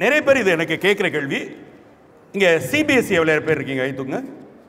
நிறைய பேர் இது எனக்கு கேட்குற கேள்வி இங்கே சிபிஎஸ்சி எவ்வளோ பேர் இருக்கீங்க கை தூக்குங்க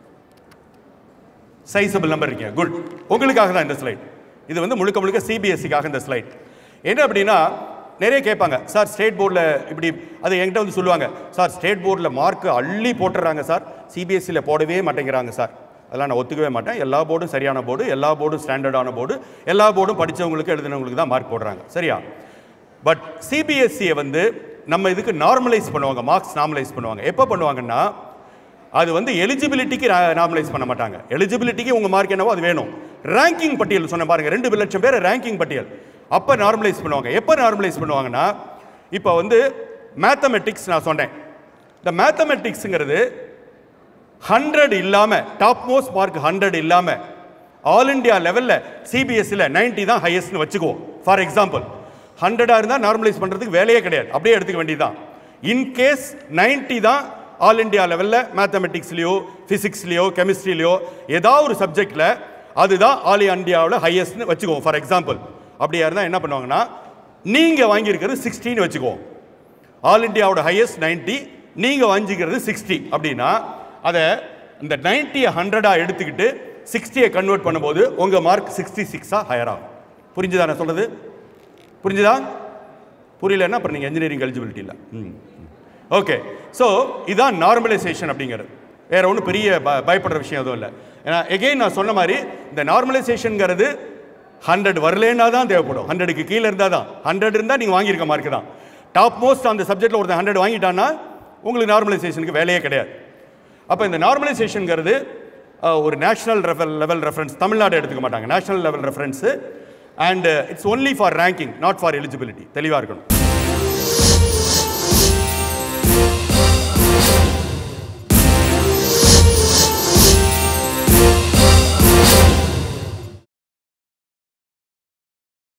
சைஸபிள் நம்பர் இருக்கீங்க குட் உங்களுக்காக தான் இந்த ஸ்லைட் இது வந்து முழுக்க முழுக்க சிபிஎஸ்சிக்காக இந்த ஸ்லைட் என்ன அப்படின்னா நிறைய கேட்பாங்க சார் ஸ்டேட் போர்டில் இப்படி அது என்கிட்ட வந்து சொல்லுவாங்க சார் ஸ்டேட் போர்டில் மார்க் அள்ளி போட்டுறாங்க சார் சிபிஎஸ்சியில் போடவே மாட்டேங்கிறாங்க சார் அதெல்லாம் நான் ஒத்துக்கவே மாட்டேன் எல்லா போர்டும் சரியான போர்டு எல்லா போர்டும் ஸ்டாண்டர்டான போர்டு எல்லா போர்டும் படித்தவங்களுக்கு எழுதினவங்களுக்கு தான் மார்க் போடுறாங்க சரியா பட் சிபிஎஸ்சியை வந்து நம்ம இதுக்கு நார்மலைஸ் பண்ணுவாங்க மார்க்ஸ் நார்மலைஸ் பண்ணுவாங்க எப்போ பண்ணுவாங்கன்னா அது வந்து எலிஜிபிலிட்டிக்கு நார்மலைஸ் பண்ண மாட்டாங்க எலிஜிபிலிட்டிக்கு உங்கள் மார்க் என்னவோ அது வேணும் ரேங்கிங் பட்டியல் சொன்ன பாருங்க ரெண்டு லட்சம் பேர் ரேங்கிங் பட்டியல் அப்போ நார்மலைஸ் பண்ணுவாங்க எப்போ நார்மலைஸ் பண்ணுவாங்கன்னா இப்போ வந்து மேத்தமெட்டிக்ஸ் நான் சொன்னேன் இந்த மேத்தமெட்டிக்ஸுங்கிறது ஹண்ட்ரட் இல்லாமல் டாப் மோஸ்ட் மார்க் ஹண்ட்ரட் இல்லாமல் ஆல் இந்தியா லெவலில் சிபிஎஸ்சியில் 90 தான் ஹையஸ்ட்னு வச்சுக்குவோம் ஃபார் எக்ஸாம்பிள் ஹண்ட்ரடாக இருந்தால் நார்மலைஸ் பண்ணுறதுக்கு வேலையே கிடையாது அப்படியே எடுத்துக்க வேண்டியதுதான் இன்கேஸ் 90 தான் ஆல் இந்தியா லெவலில் மேத்தமெட்டிக்ஸ்லையோ ஃபிசிக்ஸ்லையோ கெமிஸ்ட்ரிலையோ ஏதாவது ஒரு சப்ஜெக்டில் அதுதான் ஆல் இந்தியாவில் ஹையஸ்ட்னு வச்சுக்குவோம் ஃபார் எக்ஸாம்பிள் அப்படியா இருந்தால் என்ன பண்ணுவாங்கன்னா நீங்கள் வாங்கியிருக்கிறது சிக்ஸ்டின்னு வச்சுக்குவோம் ஆல் இந்தியாவோட ஹையஸ்ட் 90 நீங்கள் வாங்கிக்கிறது சிக்ஸ்டி அப்படின்னா அதை இந்த நைன்ட்டியை ஹண்ட்ரடாக எடுத்துக்கிட்டு சிக்ஸ்டியை கன்வெர்ட் பண்ணும்போது உங்கள் மார்க் சிக்ஸ்டி சிக்ஸாக ஹையர் ஆகும் புரிஞ்சுதா நான் சொல்கிறது புரிஞ்சுதா புரியலன்னா அப்புறம் நீங்கள் இன்ஜினியரிங் எலிஜிபிலிட்டி இல்லை ம் ஓகே ஸோ இதான் நார்மலைசேஷன் அப்படிங்கிறது வேற ஒன்றும் பெரிய ப- பயப்படுற விஷயம் எதுவும் இல்லை ஏன்னா எகெயின் நான் சொன்ன மாதிரி இந்த நார்மலைசேஷனுங்கிறது ஹண்ட்ரட் வரலேன்னா தான் தேவைப்படும் ஹண்ட்ரடுக்கு கீழே இருந்தால் தான் ஹண்ட்ரட் இருந்தால் நீங்கள் வாங்கியிருக்க மார்க் தான் டாப் மோஸ்ட் அந்த சப்ஜெக்ட்டில் ஒருத்தன் ஹண்ட்ரட் வாங்கிட்டான்னா உங்களுக்கு நார்மலைசேஷனுக்கு வேலையே கிடையாது அப்போ இந்த நார்மலைசேஷனுங்கிறது ஒரு national level level reference Tamil Nadu எடுத்துக்க மாட்டாங்க national level reference and it's only for ranking not for eligibility தெளிவாக இருக்கணும்